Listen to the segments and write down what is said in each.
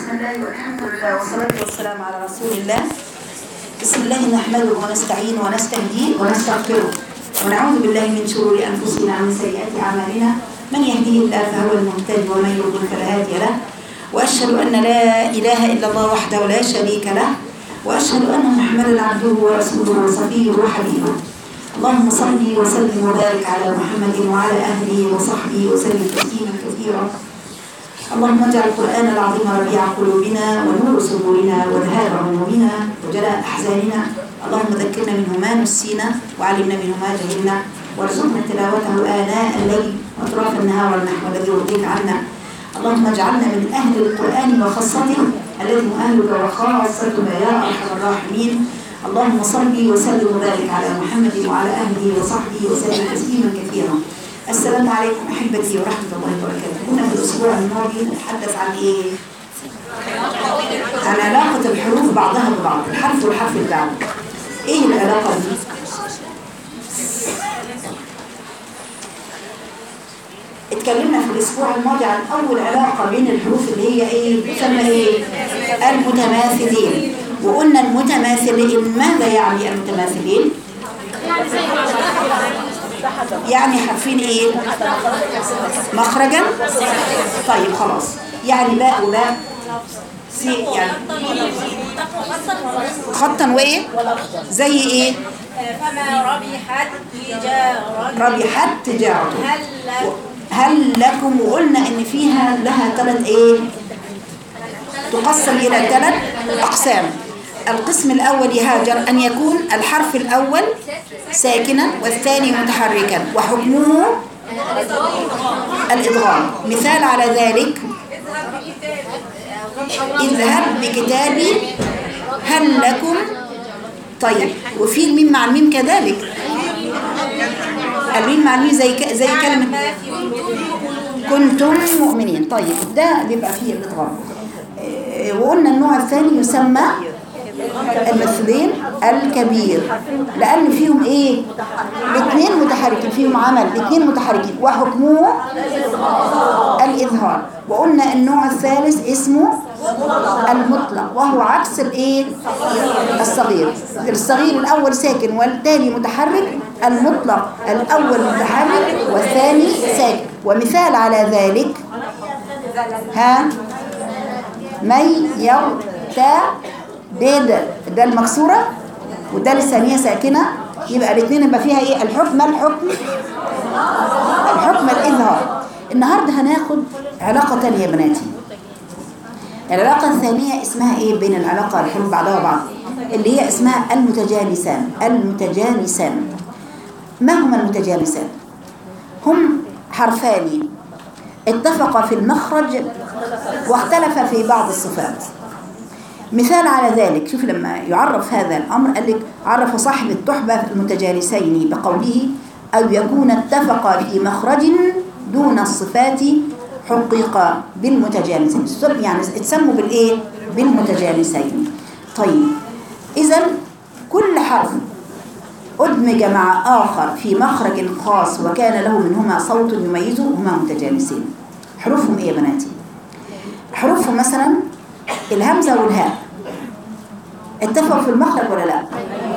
بسم الله والحمد لله والصلاة والسلام على رسول الله بسم الله نحمده ونستعين ونستهديه ونستغفره ونعوذ بالله من شرور أنفسنا ومن سيئات أعمالنا من يهديه الله فهو المهتدي ومن يضلل فلا هادي له وأشهد أن لا إله إلا الله وحده لا شريك له وأشهد أن محمدا عبده ورسوله وصفيه وحبيبه اللهم صل وسلم وبارك على محمد وعلى أهله وصحبه وسلم تسليما كثيرا اللهم اجعل القرآن العظيم ربيع قلوبنا ونور صدورنا وذهاب همومنا وجلاء أحزاننا اللهم ذكرنا منه ما نسينا وعلمنا منه ما جهلنا وارزقنا تلاوته آناء الليل وأطراف النهار النحو الذي يرضيك عنا اللهم اجعلنا من أهل القرآن وخاصته الذي هم أهلك وخاصتك يا أرحم الراحمين اللهم صل وسلم وبارك على محمد وعلى أهله وصحبه وسلم تسليما كثيرا السلام عليكم أحبتي ورحمة الله وبركاته كنا في الأسبوع الماضي نتحدث عن إيه؟ عن علاقة الحروف بعضها ببعض الحرف والحرف بتاعه إيه العلاقة دي؟ اتكلمنا في الأسبوع الماضي عن أول علاقة بين الحروف اللي هي إيه؟ تسمى إيه؟ المتماثلين وقلنا المتماثلين ماذا يعني المتماثلين؟ يعني حرفين ايه مخرجا طيب خلاص يعني باء وباء سي يعني خطا وايه زي ايه فما ربحت تجارة ربحت تجارته هل هل لكم وقلنا ان فيها لها ثلاث ايه تقسم الى ثلاث اقسام القسم الاول يهاجر ان يكون الحرف الاول ساكنا والثاني متحركا وحكمه الادغام مثال على ذلك اذهب بكتابي هل لكم طيب وفي الميم مع الميم كذلك الميم مع الميم زي ك... زي كلمه كنتم مؤمنين طيب ده بيبقى فيه الادغام آه، وقلنا النوع الثاني يسمى المثلين الكبير لان فيهم ايه الاثنين متحركين فيهم عمل الاثنين متحركين وحكمه الاظهار وقلنا النوع الثالث اسمه المطلق وهو عكس الايه الصغير الصغير الاول ساكن والثاني متحرك المطلق الاول متحرك والثاني ساكن ومثال على ذلك ها مي يرتا دال ده المكسورة وده الثانية ساكنة يبقى الاثنين يبقى فيها ايه الحكم الحكم الحكم الإظهار النهاردة هناخد علاقة تانية يا بناتي العلاقة الثانية اسمها ايه بين العلاقة الحروف بعضها بعض اللي هي اسمها المتجانسان المتجانسان ما هما المتجانسان هم حرفان اتفقا في المخرج واختلفا في بعض الصفات مثال على ذلك شوف لما يعرف هذا الأمر قال لك عرف صاحب التحبة المتجالسين بقوله أو يكون اتفقا في مخرج دون الصفات حقيقا بالمتجانسين يعني اتسموا بالإيه؟ بالمتجانسين طيب إذا كل حرف أدمج مع آخر في مخرج خاص وكان له منهما صوت يميزه هما متجانسين حروفهم إيه يا بناتي؟ حروفهم مثلا الهمزة والهاء اتفقوا في المخرج ولا لا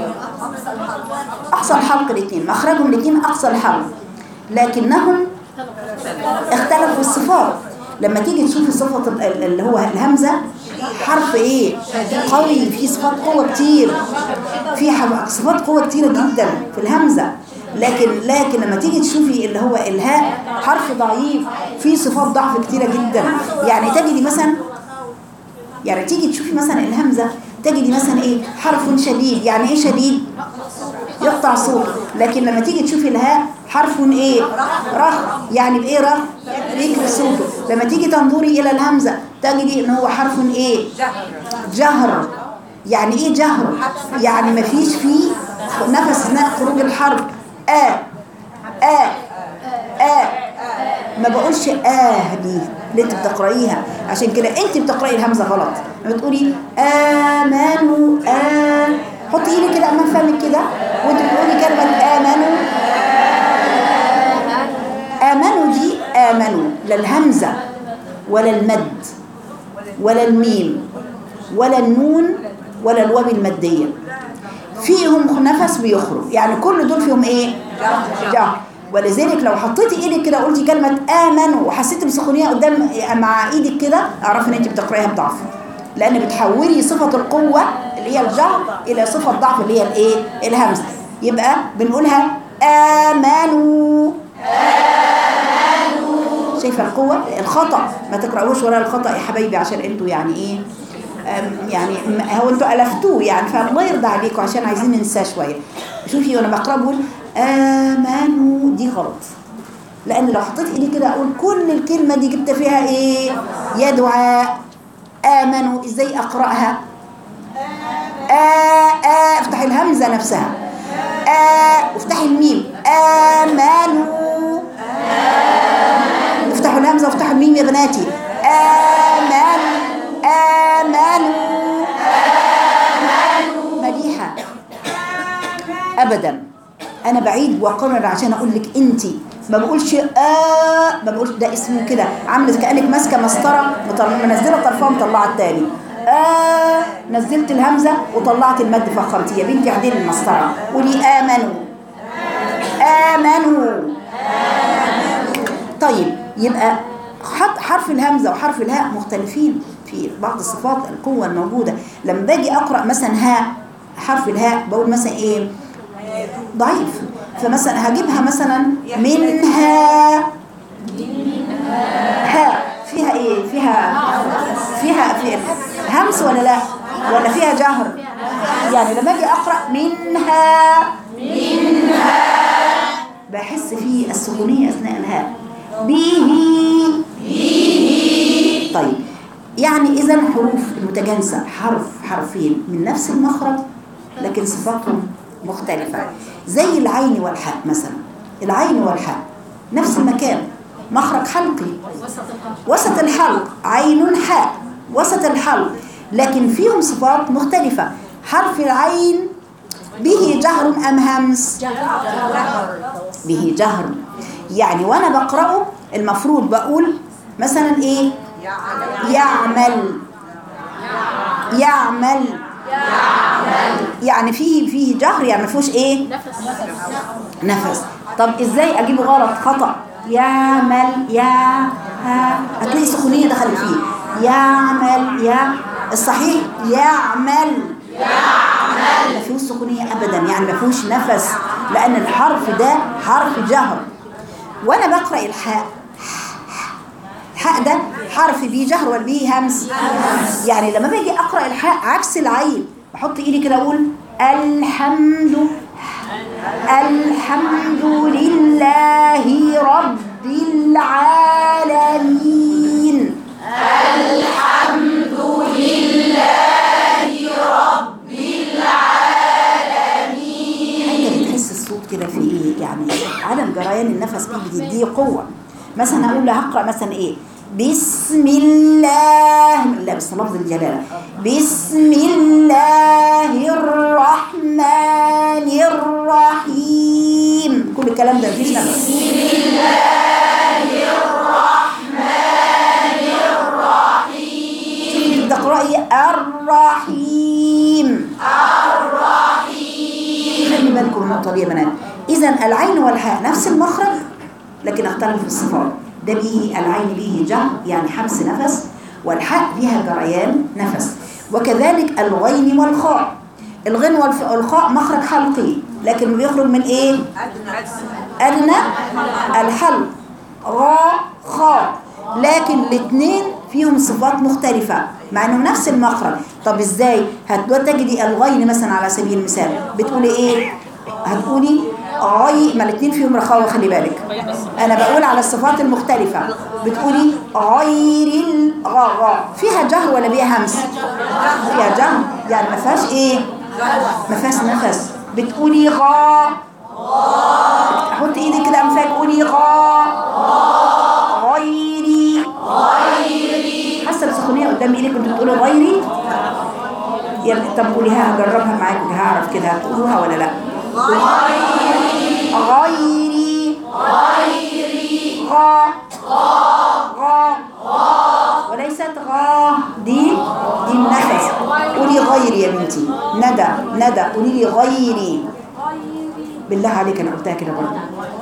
أقصى الحلق الاثنين مخرجهم الاثنين أقصى الحلق لكنهم اختلفوا الصفات لما تيجي تشوف صفة اللي هو الهمزة حرف ايه قوي في صفات قوة كتير في صفات قوة كتيرة جدا في الهمزة لكن لكن لما تيجي تشوفي اللي هو الهاء حرف ضعيف في صفات ضعف كتيرة جدا يعني تجدي مثلا يعني تيجي تشوفي مثلا الهمزة تجدي مثلا ايه حرف شديد يعني ايه شديد يقطع صوته لكن لما تيجي تشوفي الهاء حرف ايه رخ يعني بايه رخ يكري صوته لما تيجي تنظري الى الهمزة تجدي ان هو حرف ايه جهر يعني ايه جهر يعني ما فيش فيه نفس اثناء خروج الحرف آ آ آ ما بقولش آه دي اللي انت بتقرأيها عشان كده انت بتقرأي الهمزة غلط لما تقولي آمنوا آه حطي ايدك كده امام فمك كده وانت بتقولي كلمة آمنوا آمنوا دي آمنوا لا الهمزة ولا المد ولا الميم ولا النون ولا الواو المادية فيهم نفس بيخرج يعني كل دول فيهم ايه جهر ولذلك لو حطيتي ايدك كده قلتي كلمة آمنوا وحسيتي بسخونية قدام مع ايدك كده اعرفي ان انت بتقرأيها بضعف لان بتحولي صفة القوة اللي هي الجهر الى صفة ضعف اللي هي الايه الهمزة يبقى بنقولها آمنوا شايفه القوه الخطا ما تقراوش ولا الخطا يا حبايبي عشان انتوا يعني ايه أم يعني م- هو انتوا الفتوه يعني فالله يرضى عليكم عشان عايزين ننساه شويه شوفي وانا بقرا بقول امنوا دي غلط لان لو حطيت ايدي كده اقول كل الكلمه دي جبت فيها ايه يا دعاء امنوا ازاي اقراها آ آ افتحي الهمزه نفسها آ وافتحي الميم امنوا افتحوا الهمزه وافتحوا الميم يا بناتي امن امنوا مديحه ابدا انا بعيد واقرر عشان اقول لك انت ما بقولش آه ما بقولش ده اسمه كده عامله كانك ماسكه مسطره مطل- منزله طرفها مطلعه التاني آه نزلت الهمزه وطلعت المد فخمتي يا بنتي عديل المسطره قولي امنوا امنوا طيب يبقى حط حرف الهمزة وحرف الهاء مختلفين في بعض الصفات القوة الموجودة لما باجي أقرأ مثلا هاء حرف الهاء بقول مثلا إيه ضعيف فمثلا هجيبها مثلا منها هاء فيها إيه فيها فيها في همس ولا لا ولا فيها جهر يعني لما أجي أقرأ منها بحس في السكونية أثناء الهاء به طيب يعني إذا حروف المتجانسة حرف حرفين من نفس المخرج لكن صفاتهم مختلفة زي العين والحاء مثلا العين والحاء نفس المكان مخرج حلقي وسط الحلق عين حاء وسط الحلق لكن فيهم صفات مختلفة حرف العين به جهر أم همس به جهر يعني وانا بقراه المفروض بقول مثلا ايه يعمل يعمل يعني فيه فيه جهر يعني ما فيهوش ايه نفس طب ازاي اجيبه غلط خطا يعمل يا ها هتلاقي سخونيه دخلت فيه يعمل يا الصحيح يعمل ما فيهوش سخونيه ابدا يعني ما فيهوش نفس لان الحرف ده حرف جهر وانا بقرا الحاء الحاء ده حرف بيه جهر ولا بيه همس يعني لما باجي اقرا الحاء عكس العين بحط ايدي كده اقول الحمد الحمد لله رب العالمين حاجه بتحس الصوت كده في ايه يعني عدم جريان النفس فيه بتديه قوه مثلا هقول له هقرا مثلا ايه بسم الله لا بس لفظ الجلاله بسم الله الرحمن الرحيم كل الكلام ده مفيش نفس شوفي تقرأي الرحيم خلي بالكم من النقطة دي يا بنات إذا العين والحاء نفس المخرج لكن اختلف في الصفات ده به العين به جهر يعني حبس نفس والحاء فيها جريان نفس وكذلك الغين والخاء الغين والف- والخاء مخرج حلقي لكن بيخرج من ايه أدنى الحلق غاء خاء لكن الاثنين فيهم صفات مختلفة مع انهم نفس المخرج طب ازاي هتجدي الغين مثلا على سبيل المثال بتقولي ايه هتقولي غي ما الاثنين فيهم رخاوة خلي بالك انا بقول على الصفات المختلفة بتقولي غير الغاء فيها جهر ولا فيها همس فيها جهر يعني ما فيهاش ايه ما فيهاش نفس بتقولي غا حط ايدك كده امسك قولي غا غيري غيري حاسه بسخونيه قدام ايدك كنت بتقولي غيري يلا طب قولي ها هجربها معاكم هعرف كده هتقولوها ولا لا غيري غيري غا غا وليست غا غيري يا بنتي ندى ندى قولي لي غيري بالله عليك انا قلتها كده برضه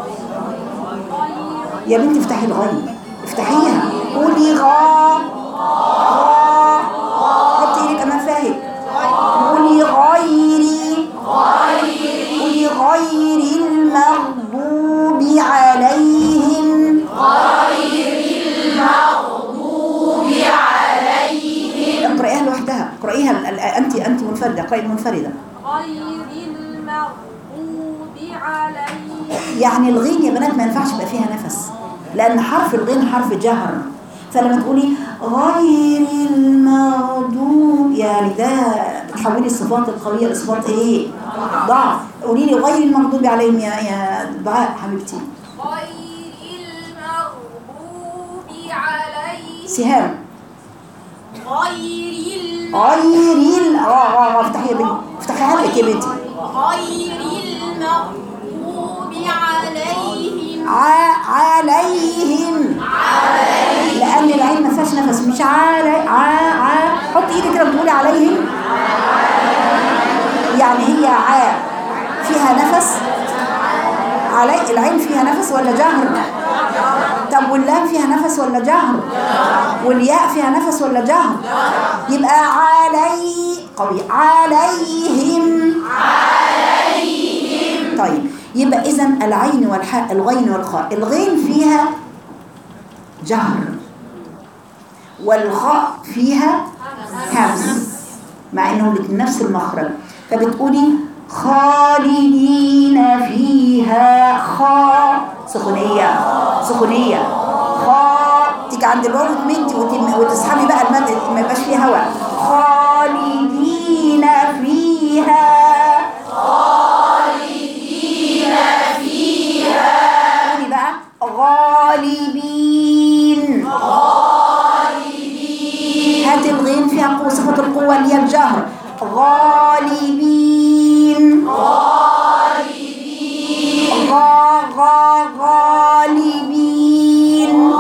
يا بنتي افتحي الغي افتحيها قولي غا غا حطي ايدك امام فاهد قولي غيري قولي غير المغضوب عليهم اقرأيها لوحدها اقرأيها ال- ال- انت انت منفردة اقرأي منفردة غير المغضوب عليهم يعني الغين يا بنات ما ينفعش يبقى فيها نفس لان حرف الغين حرف جهر فلما تقولي غير المغضوب يعني ده بتحولي الصفات القويه لصفات ايه ضعف قولي لي غير المغضوب عليهم يا يا دعاء حبيبتي غير المغضوب عليهم سهام غير الم- غير ال اه اه آه، افتحي يا بنتي افتحي حلقك يا بنتي غير المغضوب عليهم ع عليهم لان العين ما فيهاش نفس مش علي ع ع حط ايدك كده بتقولي عليهم يعني هي ع فيها نفس علي العين فيها نفس ولا جهر طب واللام فيها نفس ولا جهر والياء فيها نفس ولا جهر يبقى علي قوي عليهم طيب يبقى اذا العين والحاء الغين والخاء الغين فيها جهر والخاء فيها همس مع انهم الاتنين نفس المخرج فبتقولي خالدين فيها خاء سخونية سخونية خاء تيجي عند الواو تمدي وتم- وتسحبي بقى المد ما يبقاش فيه هواء خالدين فيها قولي بقى غالبين هات الغين فيها قوة صفة القوة اللي هي الجهر غالبين غالبين غا غا غالبين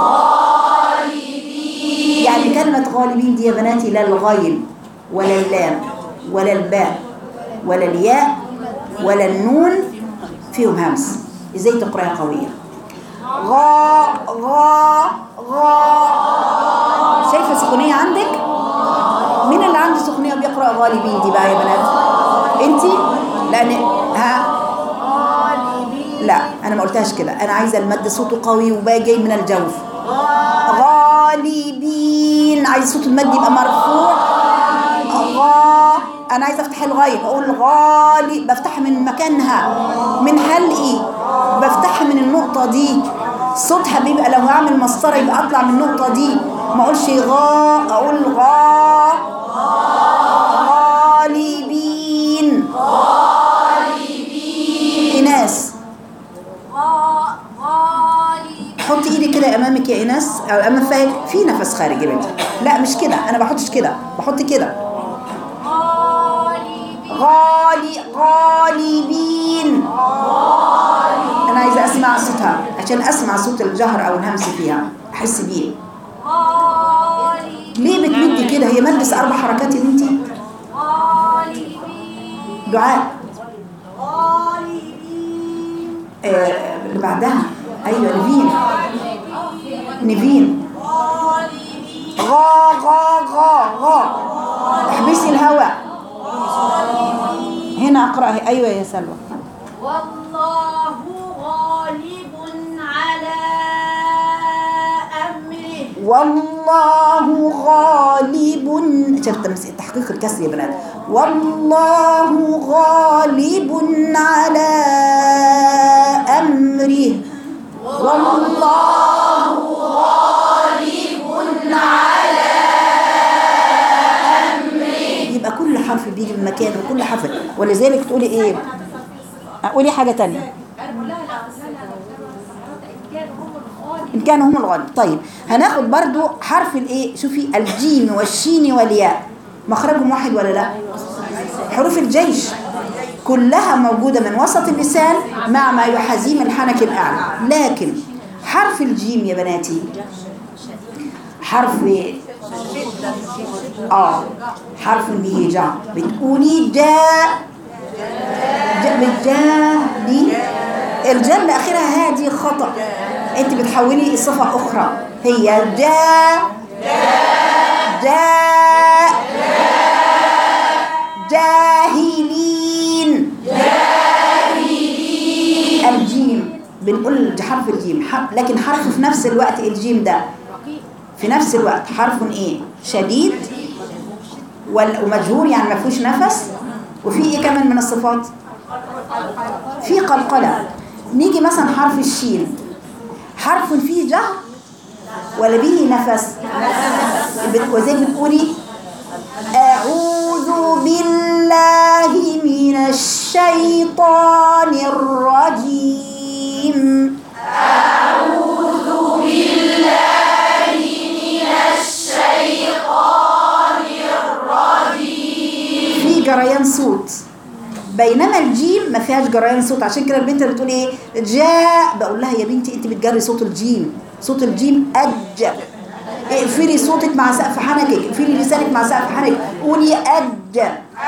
يعني كلمة غالبين دي يا بناتي لا الغين ولا اللام ولا الباء ولا الياء ولا النون فيهم همس ازاي تقراها قوية غا غا غا شايفة سخونية عندك؟ مين اللي عنده سخونية وبيقرأ غالبين دي بقى يا بنات؟ انتي؟ لأن ها؟ لا أنا ما قلتهاش كده أنا عايزة المد صوته قوي وبقى جاي من الجوف غالبين عايز صوت المد يبقى مرفوع غا أنا عايزة أفتح الغايب أقول غالي بفتحها من مكانها من حلقي بفتحها من النقطة دي صوتها بيبقى لو هعمل مسطرة يبقى أطلع من النقطة دي ما أقولش غا أقول غا غالبين إناس غا- غالب حطي ايدك كده امامك يا ايناس او امام فايد في نفس خارج يا بنتي لا مش كده انا بحطش كده بحط كده غالب غالي غالبين انا عايزه اسمع صوتها عشان اسمع صوت الجهر او الهمس فيها احس بيه غالب ليه بتمدي كده هي ملبس اربع حركات يا بنتي غالبين دعاء غالبين آه اللي بعدها ايوه نيفين نيفين غالبين غا غا غا غا احبسي الهواء هنا اقراها ايوه يا سلوى والله غالب على أمره والله غالب شفت تمس- تحقيق الكسر يا بنات والله غالب على أمره والله غالب على أمره يبقى كل حرف بيجي من مكان وكل حرف ولذلك تقولي ايه قولي حاجة تانية إن كانوا هم الغالب طيب هناخد برضو حرف الإيه شوفي الجيم والشين والياء مخرجهم واحد ولا لا حروف الجيش كلها موجودة من وسط اللسان مع ما يحازيه من الحنك الأعلى لكن حرف الجيم يا بناتي حرف اه حرف به جر بتقولي جاء جاء بالجاء دي الجاء اللي اخرها ها دي خطا انت بتحولي صفه اخرى هي جاء جاء جاهلين الجيم بنقول حرف الجيم ح- لكن حرف في نفس الوقت الجيم ده في نفس الوقت حرف ايه شديد وال- ومجهور يعني ما فيهوش نفس وفي ايه كمان من الصفات في قلقله نيجي مثلا حرف الشين حرف فيه جهر ولا به نفس بت- وزي بتقولي أعوذ بالله من الشيطان الرجيم في جريان صوت بينما الجيم ما فيهاش جريان صوت عشان كده البنت اللي بتقول ايه جاء بقول لها يا بنتي انت بتجري صوت الجيم صوت الجيم اج اقفلي صوتك مع سقف حنكك اقفلي لسانك مع سقف حنكك قولي اج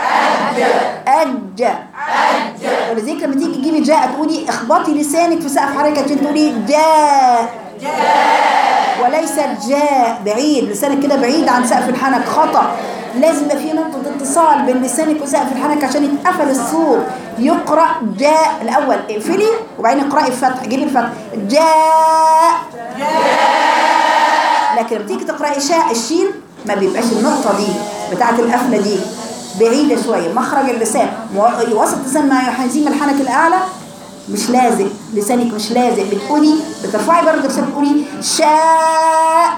اج ولذلك لما تيجي تجيبي جاء تقولي اخبطي لسانك في سقف حنكك عشان تقولي جاء وليس جاء بعيد لسانك كده بعيد عن سقف الحنك خطأ لازم يبقى في نقطة اتصال بين لسانك وسقف الحنك عشان يتقفل الصوت يقرأ جاء الأول اقفلي وبعدين اقرأي الفتح جيبي الفتح جاء لكن لما تيجي تقرأي شاء الشين ما بيبقاش النقطة دي بتاعة القفلة دي بعيدة شوية مخرج اللسان مو- وسط اللسان مع حزيم الحنك الأعلى مش لازق لسانك مش لازق بتقولي بترفعي برضه لسانك بتقولي شاء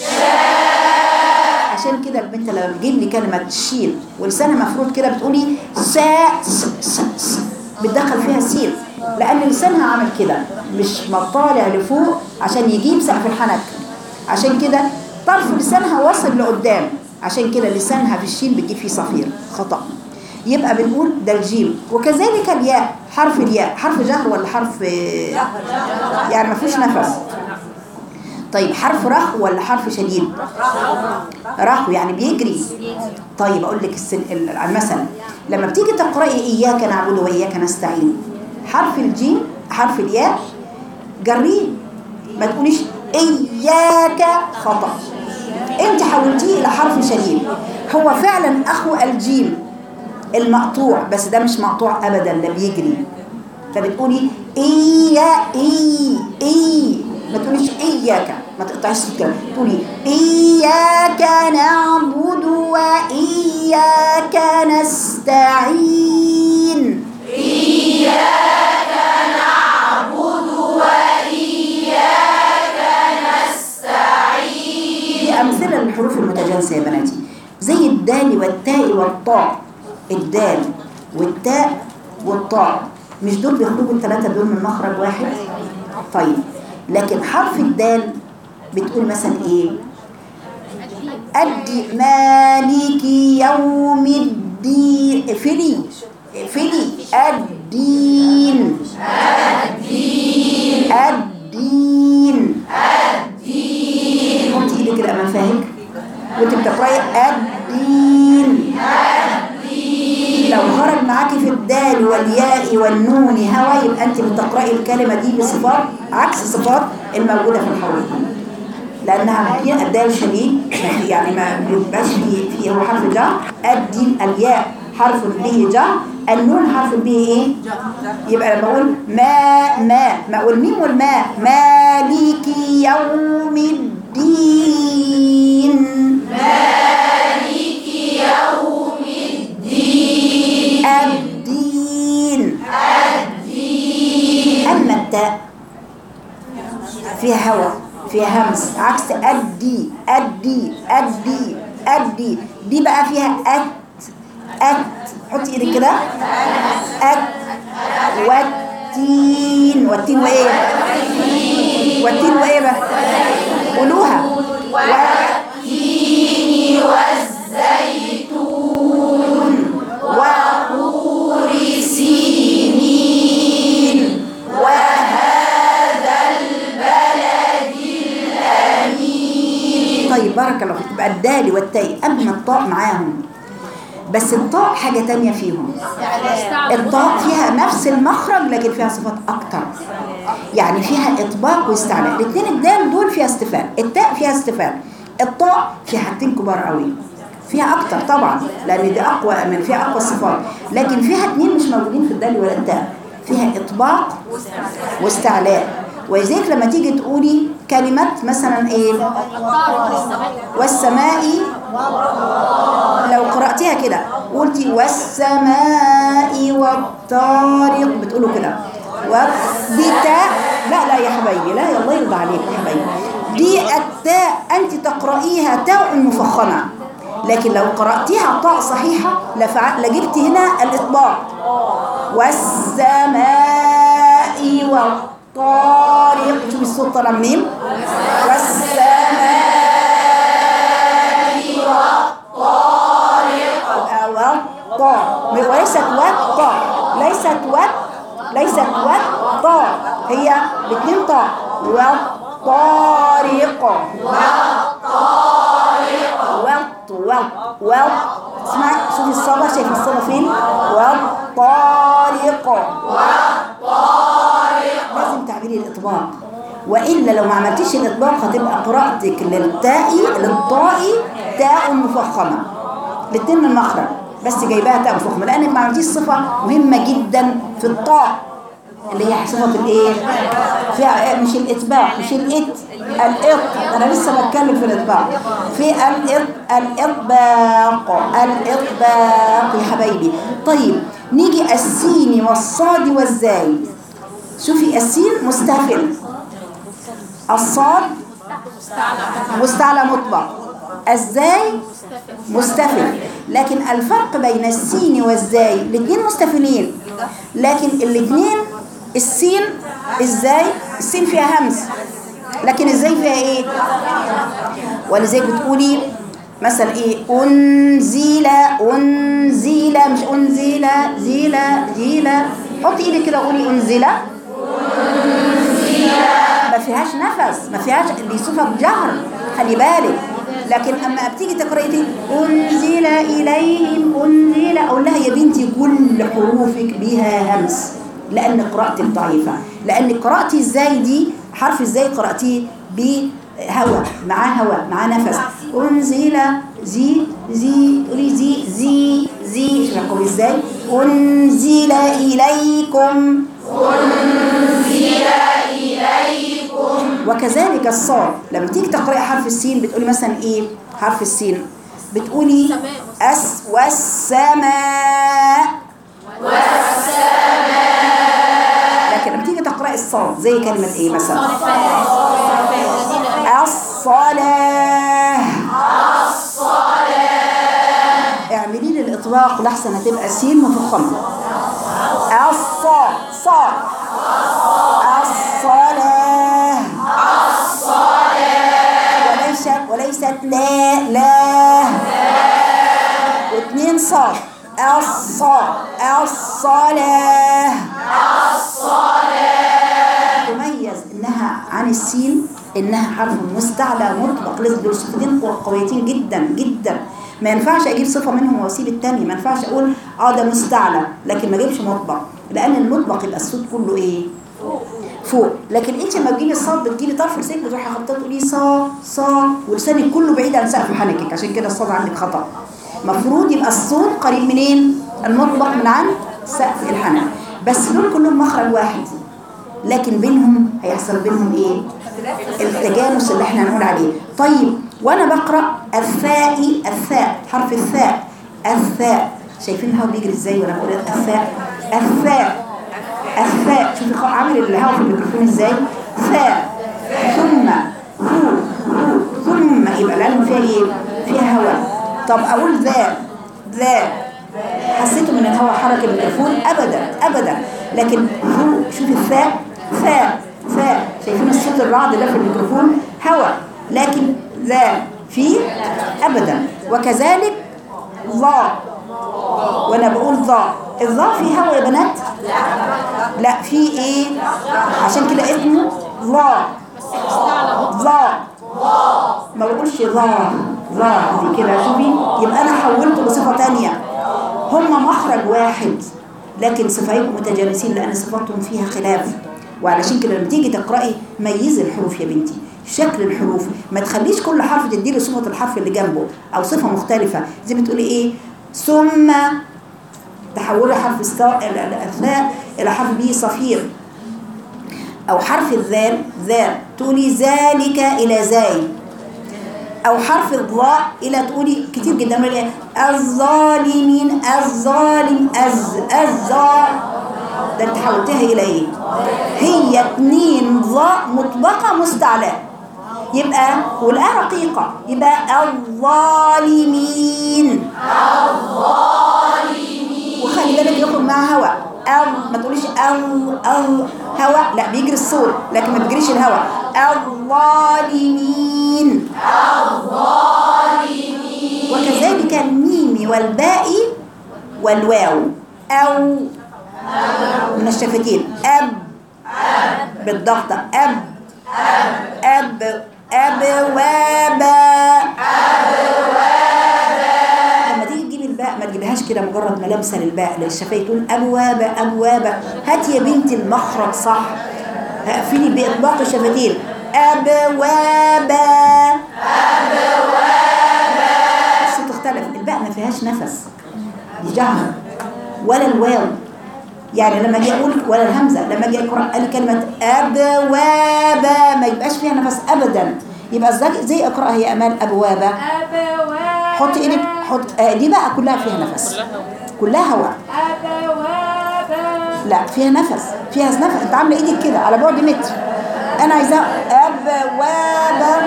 عشان كده البنت لما بتجيب لي كلمة شين ولسانها مفروض كده بتقولي ساء س س س بتدخل فيها سين لأن لسانها عمل كده مش مطالع لفوق عشان يجيب سقف الحنك عشان كده طرف لسانها وصل لقدام عشان كده لسانها في الشين بتجيب فيه صفير خطأ يبقى بنقول ده الجيم وكذلك الياء حرف الياء حرف جهر ولا حرف يعني ما فيهوش نفس طيب حرف رخو ولا حرف شديد رخو يعني بيجري طيب اقول لك السن... ال- المثل لما بتيجي تقراي اياك نعبد واياك نستعين حرف الجيم حرف الياء جريه ما تقوليش اياك خطا انت حولتيه الى حرف شديد هو فعلا اخو الجيم المقطوع بس ده مش مقطوع ابدا ده بيجري فبتقولي إيا إي إي ما تقوليش إياك ما تقطعيش صوت كده تقولي إياك نعبد وإياك نستعين دي أمثلة للحروف المتجانسة يا بناتي زي الدال والتاء والطاء الدال والتاء والطاء مش دول بيخرجوا الثلاثة دول من مخرج واحد طيب لكن حرف الدال بتقول مثلا ايه أدي مالك يوم الدين اقفلي اقفلي الدين الدين الدين حطي ايدك كده امام فاهمك وانت بتقراي الدين لو خرج معاكي في الدال والياء والنون هوا يبقى انت بتقراي الكلمه دي بصفات عكس الصفات الموجوده في الحروف لانها هي الدال شديد يعني ما بيبقاش في في هو حرف جر الدين الياء حرف به جر النون حرف به ايه يبقى لما اقول ما ما ما والميم والماء مالك يوم الدين الدين أما التاء فيها هواء فيها همس عكس أدي أدي أدي أدي دي بقى فيها أت أت حطي إيدك كده أت والتين والتين وإيه والتين وإيه بقى قولوها والتين والزيتون وطور سينين وهذا البلد الأمين طيب بارك الله فيك يبقى الدال والتاء قبل الطاء معاهم بس الطاء حاجة تانية فيهم الطاء فيها نفس المخرج لكن فيها صفات أكتر يعني فيها إطباق واستعلاء الاثنين الدال دول فيها استفهام التاء فيها استفهام الطاء فيها حاجتين كبار قوي فيها أكتر طبعا لأن دي أقوى من فيها أقوى الصفات لكن فيها اثنين مش موجودين في الدال ولا التاء فيها إطباق واستعلاء ولذلك لما تيجي تقولي كلمة مثلا ايه والسماء لو قرأتيها كده قلتي والسماء والطارق بتقولوا كده وبتاء لا لا يا حبايبي لا يا الله يرضى عليك يا حبايبي دي التاء أنت تقرأيها تاء مفخمة لكن لو قرأتيها طاء صحيحة لفع- لجبت هنا الإطباق والسماء والطارق شوفي الصوت طالع منين والسماء والطارق وليست والطاء ليست وت ليست والطاء هي الاثنين طاء والطارق والط والط والط اسمعي شوفي الصلاة شايفة الصلاة فين والطارق لازم تعملي الإطباق وإلا لو ما عملتيش الإطباق هتبقى قراءتك للتاء للطاء تاء مفخمة الاتنين من المخرج بس جايباها تاء مفخمة لأنك ما عملتيش صفة مهمة جدا في الطاء اللي هي صفة الايه فيها مش الاتباع مش الات الإط انا لسه بتكلم في الاتباع في الإط الاطباق الاطباق يا حبايبي طيب نيجي السين والصاد والزاي شوفي السين مستفل الصاد مستعلى مطبق الزاي مستفل لكن الفرق بين السين والزاي الاثنين مستفلين لكن الاثنين السين ازاي السين فيها همس لكن ازاي فيها ايه ولذلك بتقولي مثلا ايه انزل انزل مش انزل زيل زيل حطي ايدك كده قولي انزل ما فيهاش نفس ما فيهاش دي صفة جهر خلي بالك لكن اما بتيجي تقراي دي انزل اليهم انزل اقول لها يا بنتي كل حروفك بها همس لان قراءتك ضعيفه لان قراءتي ازاي دي حرف ازاي قراتيه بهواء معاه هواء معاه نفس انزل زي زي تقولي زي زي زي شوفوا ازاي انزل اليكم وكذلك الصاد لما تيجي تقرأي حرف السين بتقولي مثلا ايه حرف السين بتقولي أس والسماء لكن لما تيجي تقرأي الصاد زي كلمة ايه مثلا الصلاة اعملي لي الإطلاق لحسن هتبقى سين مفخمة الصاد صاد الصلاة وليست وليست لا لا واثنين صاد الصاد الصلاة تميز انها عن السين انها حرف مستعلى مطلق لازم دول صفتين قويتين جدا جدا ما ينفعش اجيب صفه منهم واسيب الثانيه ما ينفعش اقول اه ده مستعلى لكن ما اجيبش مطبق لان المطبق يبقى الصوت كله ايه فوق لكن انت لما تجيبي الصاد بتجيبي طرف لسانك بتروحي خبطه تقولي صا صا ولسانك كله بعيد عن سقف حنكك عشان كده الصاد عندك خطا المفروض يبقى الصوت قريب منين المطبق من عند سقف الحنك بس دول كلهم مخرج واحد لكن بينهم هيحصل بينهم ايه التجانس اللي احنا هنقول عليه طيب وانا بقرا الثاء الثاء حرف الثاء الثاء شايفين الهواء بيجري ازاي وانا بقول الثاء الثاء الثاء شوفي خ- عامل الهواء في الميكروفون ازاي ثاء ثم هو هو ثم يبقى لانه فيها ايه فيها هواء طب اقول ذا ذا حسيتوا من الهواء حركه الميكروفون ابدا ابدا لكن هو شوفي الثاء ثاء ثاء شايفين الصوت الرعد ده في الميكروفون هواء لكن ذا في ابدا وكذلك ظا وانا بقول ظا الظا في هوا يا بنات لا في ايه عشان كده اسمه ظا ظا ما بقولش ظا ظهر دي كده شوفي يبقى انا حولته لصفه تانية هم مخرج واحد لكن صفاتهم متجانسين لان صفاتهم فيها خلاف وعلشان كده لما تيجي تقراي ميزي الحروف يا بنتي شكل الحروف ما تخليش كل حرف تديله صفه الحرف اللي جنبه او صفه مختلفه زي ما تقولي ايه ثم تحولي حرف الثاء الثاء الى حرف به صفير او حرف الذال ذال تقولي ذلك الى زاي او حرف الضاء الى تقولي كتير جدا من الإيه؟ الظالمين الظالم از الظا ده انت حولتها الى ايه هي اتنين ظاء مطبقه مستعلاه يبقى والآن رقيقة يبقى الظالمين وخلي بالك يخرج معها هواء أو ما تقوليش أو أو هواء لا بيجري الصوت لكن ما بيجريش الهواء الظالمين الظالمين وكذلك الميم والباء والواو أو من الشفتين أب بالضغط أب أب أبوابا لما تيجي تجيبي الباء ما تجيبهاش كده مجرد ملامسه للباء للشفايف تقول ابواب ابواب هات يا بنتي المخرج صح اقفلي باطباق الشفتين ابواب الصوت اختلف الباء ما فيهاش نفس دي جهر ولا الواو يعني لما اجي اقول ولا الهمزه لما اجي اقرا قال كلمه ابوابا ما يبقاش فيها نفس ابدا يبقى زي زي اقراها يا امال ابوابا أبواب حط ايدك حط آه دي بقى كلها فيها نفس كلها هواء أبواب لا فيها نفس فيها نفس انت عامله ايدك كده على بعد متر انا عايزاه ابواب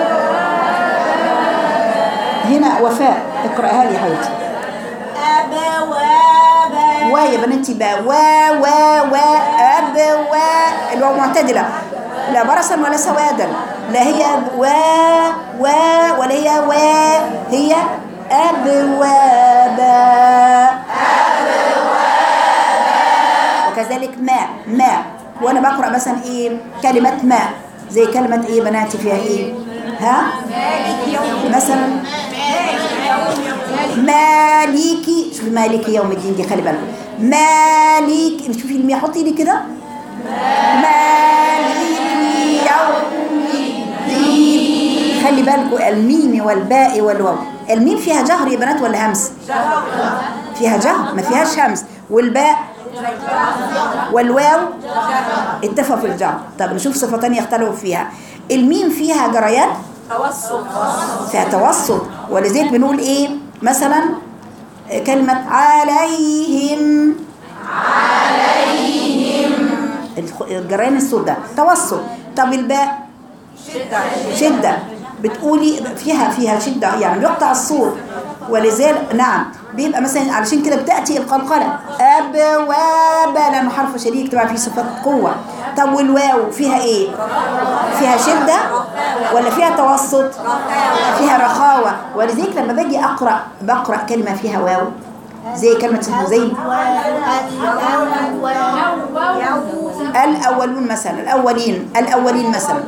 هنا وفاء اقراها لي يا حبيبتي أبواب وا يا بناتي بقى وا وا وا اب وا الواو معتدله لا برصا ولا سوادا لا هي وا وا ولا هي وا هي ابوابا وكذلك ماء ماء وانا بقرا مثلا ايه كلمه ماء زي كلمه ايه بناتي فيها ايه ها مثلا مالكي شوفي مالكي يوم الدين دي خلي بالك مالك شوفي المية حطي لي كده مالكي يوم الدين خلي بالكوا الميم والباء والواو الميم فيها جهر يا بنات ولا همس فيها جهر ما فيهاش همس والباء والواو اتفقوا في الجهر طب نشوف صفة تانية اختلفوا فيها الميم فيها جريان فيها توسط ولذلك بنقول ايه مثلا كلمة عليهم عليهم الجريان الصوت ده توسط طب الباء شدة بتقولي فيها فيها شدة يعني بيقطع الصوت ولذلك نعم بيبقى مثلا علشان كده بتأتي القلقلة أبواب لأنه حرف شديد طبعا فيه صفات قوة طب والواو فيها إيه؟ فيها شدة ولا فيها توسط؟ فيها رخاوة ولذلك لما باجي أقرأ بقرأ كلمة فيها واو زي كلمة زي الأولون مثلا الأولين الأولين مثلا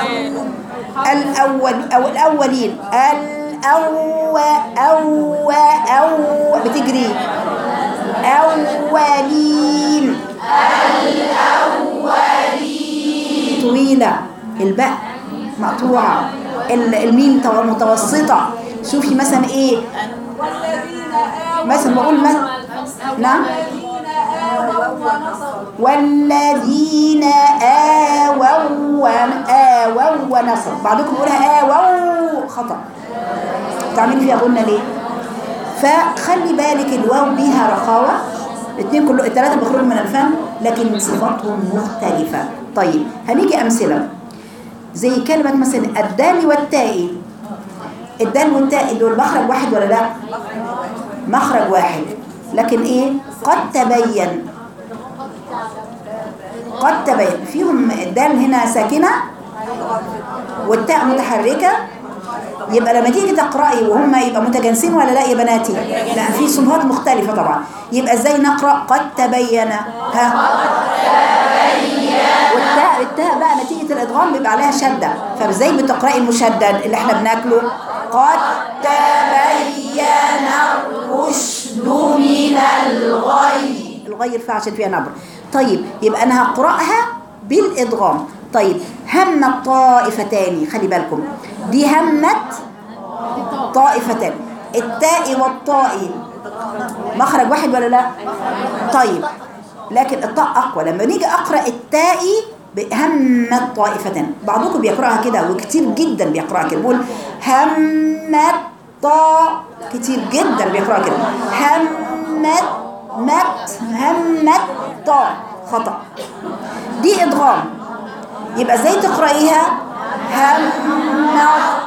الأول أو الأولين الأو أو أو بتجري أولين الأولين طويلة الباء مقطوعة ال- الميم تو- متوسطة شوفي مثلا إيه مثلا بقول مثلا نعم والذين آووا ون- آووا ونصروا بعضكم يقولها آووا خطأ تعملي فيها غنة ليه فخلي بالك الواو بيها رخاوة الاثنين كله الثلاثة بيخرجوا من الفم لكن صفاتهم مختلفة طيب هنيجي أمثلة زي كلمة مثلا الدال والتاء الدال والتاء دول مخرج واحد ولا لا مخرج واحد لكن ايه قد تبين قد تبين فيهم الدال هنا ساكنة والتاء متحركة يبقى لما تيجي تقرأي وهم يبقى متجانسين ولا لا يا بناتي لا في صفات مختلفة طبعا يبقى ازاي نقرأ قد تبين ها والتاء التاء بقى نتيجة الإدغام بيبقى عليها شدة فازاي بتقرأي المشدد اللي احنا بناكله قد تبين الرشد من الغي الغي يرفع عشان فيها نبر طيب يبقى انا هقراها بالادغام طيب همت طائفتان خلي بالكم دي همت طائفتان التاء والطاء مخرج واحد ولا لا طيب لكن الطاء اقوى لما نيجي اقرا التاء همت طائفتان بعضكم بيقراها كده وكتير جدا بيقراها كده بيقول همت طاء كتير جدا بيقراها كده همت مت همت طاء خطا دي ادغام يبقى ازاي تقرايها همت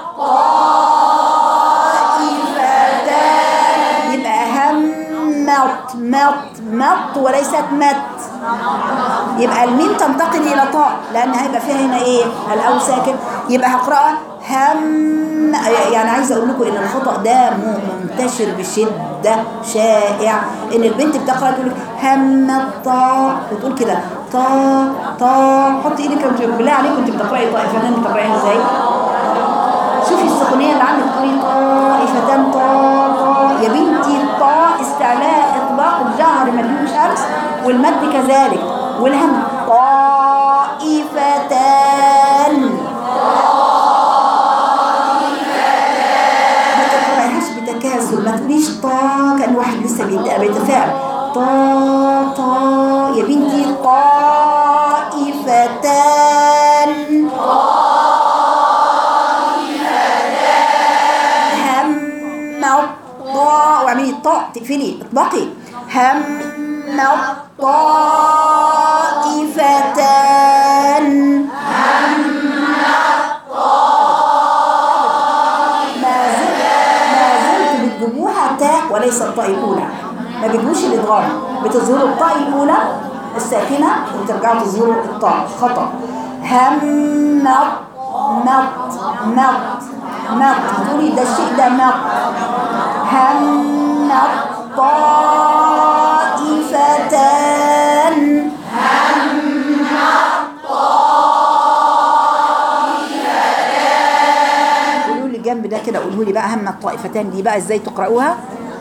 طائفتان يبقى همت مت مت وليست مت يبقى الميم تنتقل الى طاء لان هيبقى فيها هنا ايه الاو ساكن يبقى هقراها هم يعني عايزه اقول لكم ان الخطا ده م- منتشر بشده شائع ان البنت بتقرا تقول لك هم الطاء وتقول كده طا طا حط ايدك وانت- بالله عليك كنت بتقراي طائفتان بتقرايها ازاي شوفي السخونيه اللي عندك تقولي طائفتان طا طا يا بنتي الطاء استعلاء اطباق الجهر مليون شمس والمد كذلك والهم طائفتان ما تقرايهاش بتكاسل ما تقوليش طا كان واحد لسه بيبدا بيتفاعل طا طا يا بنتي طائفتان هم الطاء واعملي الطاء تقفلي اطبقي هم الطائفتان ما زلت ما زلت بتجيبوها تاء وليس الطاء الاولى ما بتجيبوش الادغام بتظهروا الطاء الاولى الساكنه وترجعوا تظهروا الطاء خطا هم مط مط مط تقولي ده الشيء ده مط هم الطائفتان قولوا لي جنب ده كده قولوا لي بقى هم الطائفتان دي بقى ازاي تقرأوها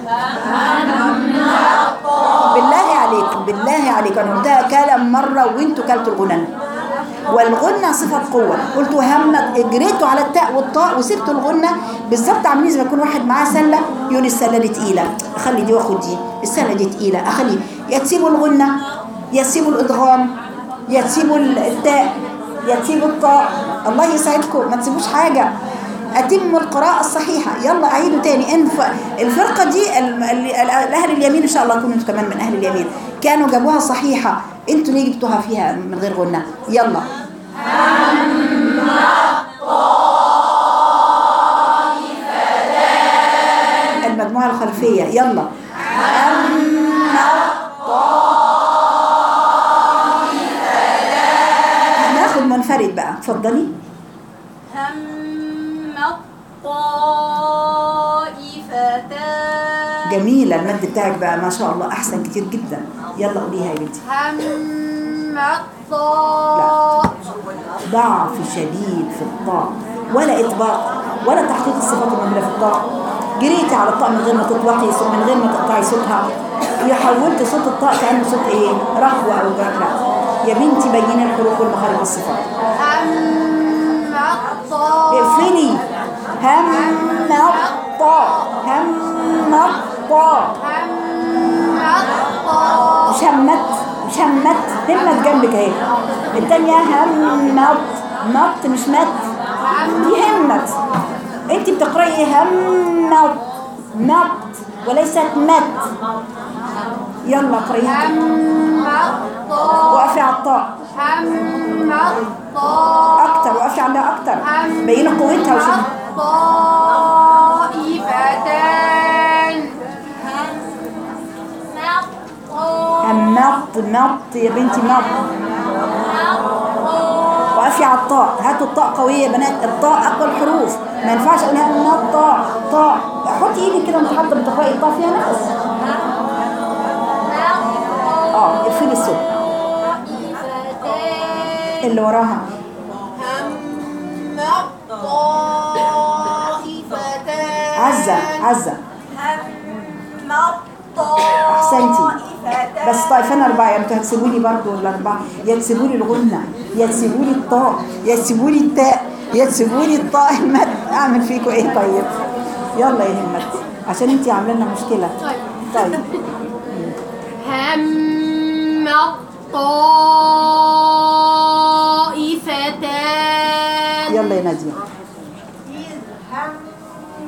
بالله عليكم بالله عليكم انا قلتها كلام مره وانتوا كلتوا الغنن والغنة صفة قوة قلتوا همت اجريتوا على التاء والطاء وسبتوا الغنة بالظبط عاملين زي ما يكون واحد معاه سلة يقول السلة دي تقيلة اخلي دي واخد دي السلة دي تقيلة اخلي يا تسيبوا الغنة يا تسيبوا الادغام يا تسيبوا التاء يا تسيبوا الطاء الله يسعدكم ما تسيبوش حاجة أتموا القراءة الصحيحة يلا أعيدوا تاني إن ف- الفرقة دي ال- ال- ال- أهل اليمين إن شاء الله كنتوا كمان من أهل اليمين كانوا جابوها صحيحة أنتوا ليه جبتوها فيها من غير غنة يلا المجموعة الخلفية يلا هناخد منفرد بقى اتفضلي هم الطائفتان جميلة المد بتاعك بقى ما شاء الله أحسن كتير جدا يلا قوليها يا بنتي هم الطاء ضعف شديد في الطاء ولا إطباق ولا تحقيق الصفات الموجودة في الطاء جريتي على الطاء من غير ما تطلقي صوت من غير ما تقطعي صوتها حولت صوت الطاء كأنه صوت إيه رخوة أو جر لا يا بنتي بيني الحروف والمخارج والصفات هم الطاء اقفلي هم الطاء هم الطاء هم الطاء مش همت مش همت همت جنبك اهي التانية همت مط مش مت دي همت انت بتقرأي همت مط وليست مت يلا اقرأيها هم الطاء وقفي على الطاء هم الطاء اكتر وقفي عليها اكتر هم بيني قوتها وشوفي الطائفتان هم همط مط يا بنتي مط وقفي على الطاء هاتوا الطاء قوية يا بنات الطاء أقوى الحروف ما ينفعش أقولها من الطاء طاء حطي إيدك كده وأنت حاطة بتقرأي الطاء فيها نفس اه اقفلي الصوت اللي وراها هم الطائفتان عزة عزة هم الطائفتان أحسنتي بس طائفين أربعة يعني انتوا هتسيبوا لي برضه الأربعة يا تسيبوا لي الغنة يا تسيبوا لي الطاء يا تسيبوا لي التاء يا تسيبوا لي الطاء المد أعمل فيكم إيه طيب يلا يا همت عشان انتي عاملة لنا مشكلة طيب هم الطائفتان يلا يا نادية إذ هم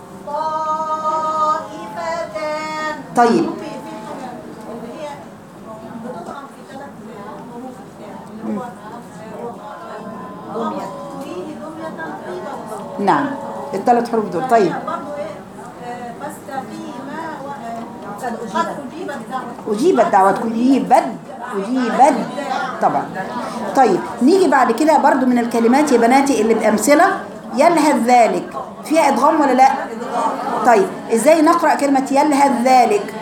الطائفتان طيب هي بتطعم في ثلاث حروف هو فيه دمية طيبة نعم الثلاث حروف دول طيب برضه ايه آه، فاستقيما و- قد أجيبت دعوة أجيبت دعوتكم أجيبت أجيبت طبعا طيب نيجي بعد كده برضو من الكلمات يا بناتي اللي بأمثلة يلهث ذلك فيها إدغام ولا لا طيب إزاي نقرأ كلمة يلهث ذلك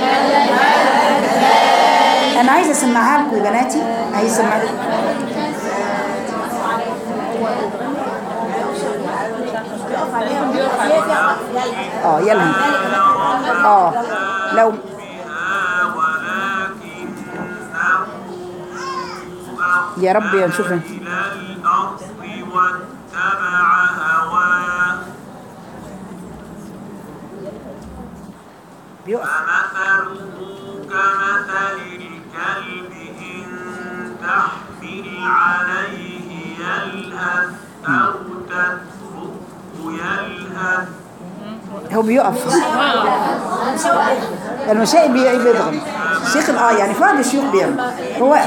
أنا عايزة أسمعها لكم يا بناتي عايزة أسمعها لكم اه يلهث اه لو يا رب يا نشوف إلى الأرض واتبع هواه بيقف فمثله كمثل الكلب إن تحمل عليه يلهث أو تتركه يلهث هو بيقف المشايخ بي- بيضغم الشيخ اه يعني في بعض الشيوخ بيعمل هو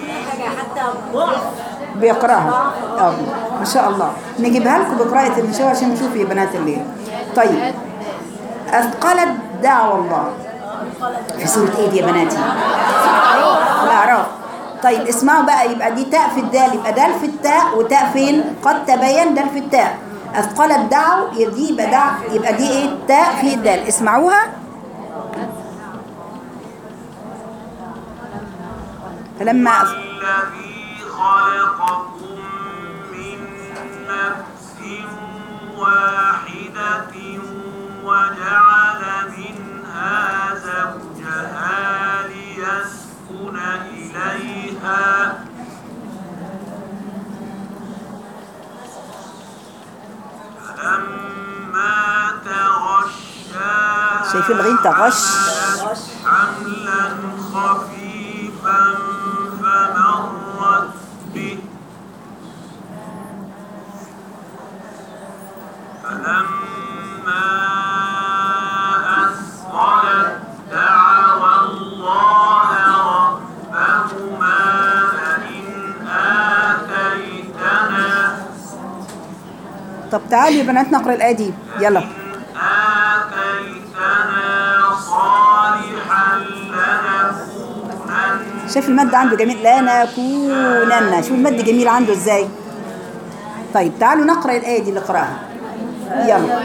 بيقراها اه ما شاء الله نجيبها لكم بقراءة المشاوي عشان تشوفوا يا بنات الليل طيب أثقلت دعوة الله في سورة ايه دي يا بناتي الأعراف طيب اسمعوا بقى يبقى دي تاء في الدال يبقى دال في التاء وتاء فين قد تبين دال في التاء أثقلت دعو يبقى دي يبقى دع يبقى دي ايه تاء في الدال اسمعوها فلما الذي خلقكم من نفس واحدة وجعل منها زوجها ليسكن إليها فلما تغشاها شايفين الغين تغش حملا خفيفا فمرت به فلما أثقلت دعوا الله ربهما لئن آتيتنا طب تعالوا يا بنات نقرا الآية دي يلا آتيتنا صالحا لنكونن شايف المد عنده جميل لا نكونن شوف المد جميل عنده ازاي طيب تعالوا نقرا الآية دي اللي قراها يلا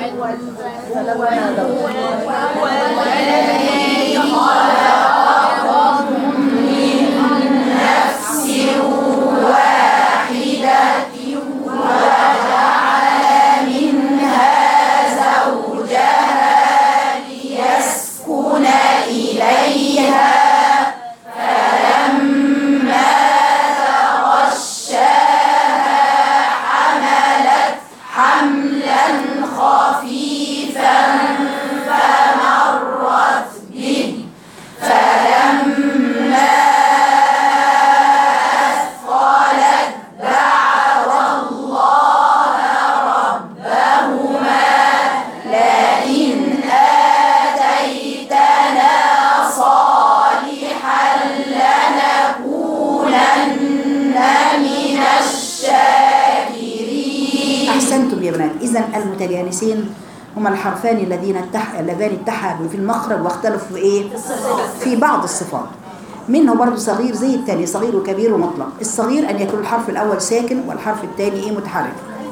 أحسنتم يا بنات إذا المتجانسين هما الحرفان الذين اتح... اللذان اتحدوا في المخرج واختلفوا في إيه؟ في بعض الصفات منه برضه صغير زي الثاني صغير وكبير ومطلق الصغير أن يكون الحرف الأول ساكن والحرف الثاني إيه متحرك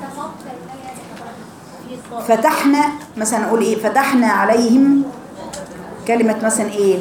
فتحنا مثلا نقول إيه فتحنا عليهم كلمة مثلا إيه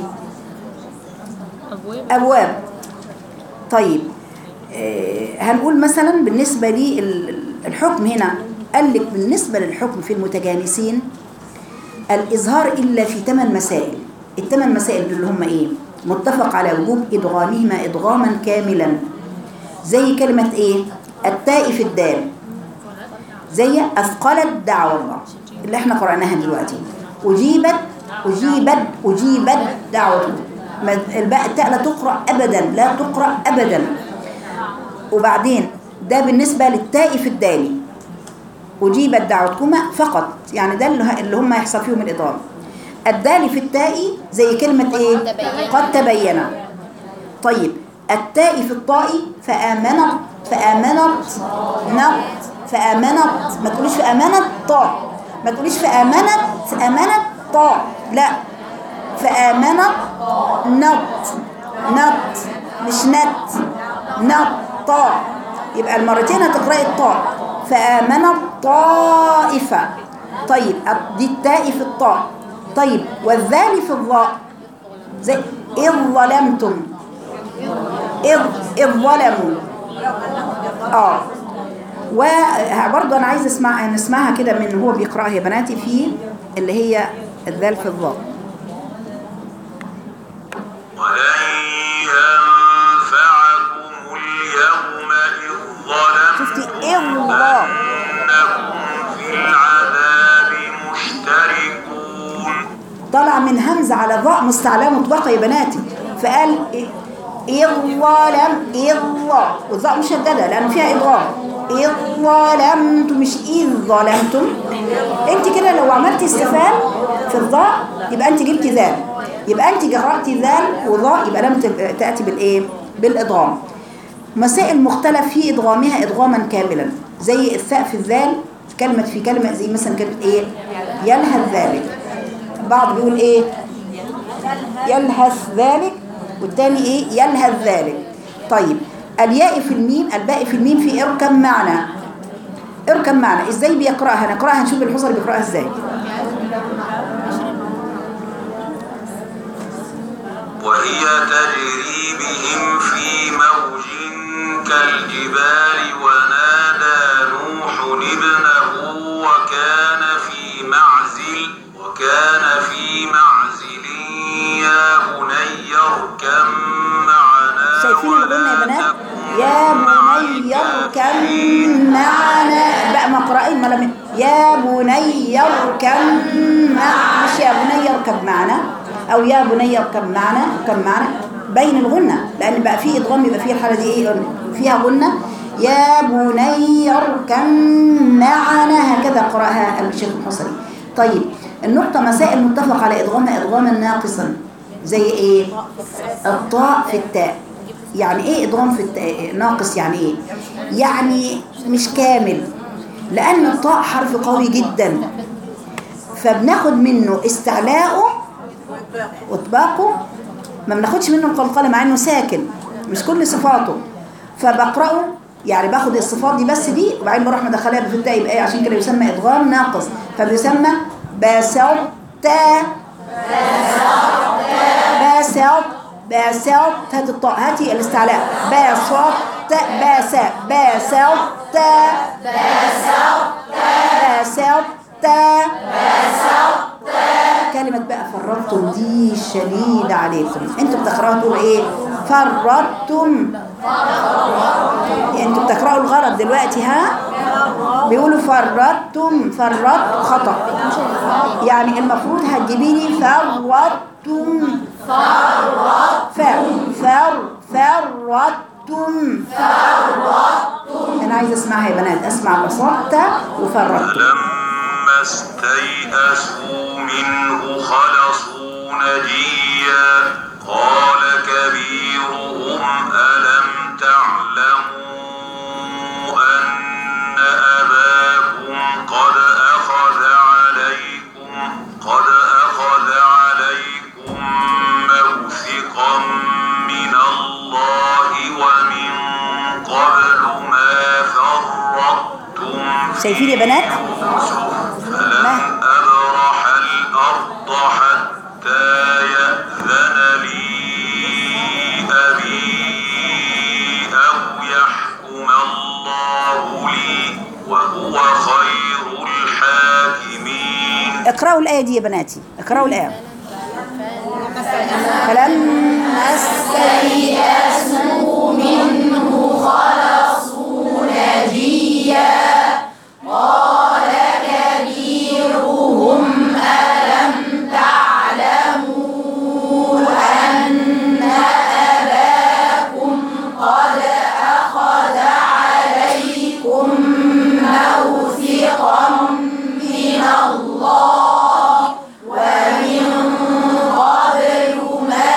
أبواب طيب آه، هنقول مثلا بالنسبة لي ال- الحكم هنا قال لك بالنسبة للحكم في المتجانسين الإظهار إلا في ثمان مسائل الثمان مسائل اللي هم إيه متفق على وجوب إدغامهما إدغاما كاملا زي كلمة إيه التاء في الدال زي أثقلت دعوة الله اللي احنا قرأناها دلوقتي أجيبت أجيبت أجيبت دعوة ما- الباء التاء لا تقرأ أبدا لا تقرأ أبدا وبعدين ده بالنسبة للتاء في الدال أجيبت دعوتكما فقط يعني ده اللي ه- اللي هم يحصل فيهم الإضافة الدال في التاء زي كلمة إيه قد تبين طيب التاء في الطاء فآمنت فآمنت نط فآمنت ما تقوليش فآمنت طاء ما تقوليش فآمنت فآمنت طاء لا فآمنت نط نط مش نت نط طاء يبقى المرتين هتقرأي الطاء فآمنت طائفة طيب دي التاء في الطاء طيب والذال في الظاء زي إذ ظلمتم إذ إذ ظلموا اه وبرضه انا عايزه اسمع نسمعها كده من هو بيقراها يا بناتي في اللي هي الذال في الظاء ولن ينفعكم اليوم إذ شفتي ظلمتم إذ ظلم. أنكم في العذاب مشتركون طلع من همزه على ظاء مستعلاه مطبقه يا بناتي فقال إيه؟ إذ ظلم إذ ظا والظاء مشدده لانه فيها ادغام إذ ظلمتم مش إذ ظلمتم انت كده لو عملتي استفهام في الظاء يبقى انت جبتي ذال يبقى انت قرأتي ذال وظاء يبقى لم تب- تأتي بالايه بالادغام مسائل مختلف في ادغامها ادغاما كاملا زي الثاء في الذال كلمة في كلمة زي مثلا كلمة ايه يلهث ذلك بعض بيقول ايه يلهث ذلك والتاني ايه يلهث ذلك طيب الياء في الميم الباء في الميم في اركب معنا اركب معنا ازاي بيقراها نقراها نشوف الحصر بيقراها ازاي وهي تجري بهم في موج كالجبال ونادى نوح ابنه وكان في معزل وكان في معزل يا بني اركب معنا شايفين الغنى يا ولا بنات تكن يا مع بني اركب الكافرين. معنا بقى مقرئين ما لم يا بني اركب مع مش يا بني اركب معنا او يا بني اركب معنا اركب معنا بين الغنة لان بقى في ادغام يبقى فيه الحاله دي ايه فيها غنة يا بني اركب معنا هكذا قراها الشيخ الحصري طيب النقطة مسائل متفق على ادغامها ادغاما ناقصا زي ايه الطاء في التاء يعني ايه ادغام في التاء ناقص يعني ايه يعني مش كامل لان الطاء حرف قوي جدا فبناخد منه استعلاءه واطباقه ما بناخدش منه القلقله مع انه ساكن مش كل صفاته فبقراه يعني باخد الصفات دي بس دي وبعدين بروح مدخلها في التاء يبقى ايه عشان كده يسمى ادغام ناقص فبيسمى باسوت باسوت باسوت هات الطاء هاتي الاستعلاء باسوت باسا باسوت باسوت كلمة بقى فرطتم دي شديدة عليكم انتوا بتقرأوا تقولوا ايه فرطتم انتوا بتقرأوا الغلط دلوقتي ها بيقولوا فرطتم فرط خطأ يعني المفروض هتجيبي لي فرطتم فرط فر فر فرطتم انا عايزه اسمعها يا بنات اسمع بساطة وفرطتم فلما استيئسوا منه خلصوا نجيا قال كبيرهم ألم تعلموا أن أباكم قد أخذ عليكم قد أخذ عليكم موثقا من الله ومن قبل ما فرطتم شايفين يا بنات فلن أبرح الأرض حتى يأذن لي أبي أو يحكم الله لي وهو خير الحاكمين اقرأوا اقرأوا الآية دي يا بناتي اقرأوا الآية فلما استيأسوا منه خلصوا نجيا قال كبيرهم ألم تعلموا أن أباكم قد أخذ عليكم موثقا من الله ومن قبل ما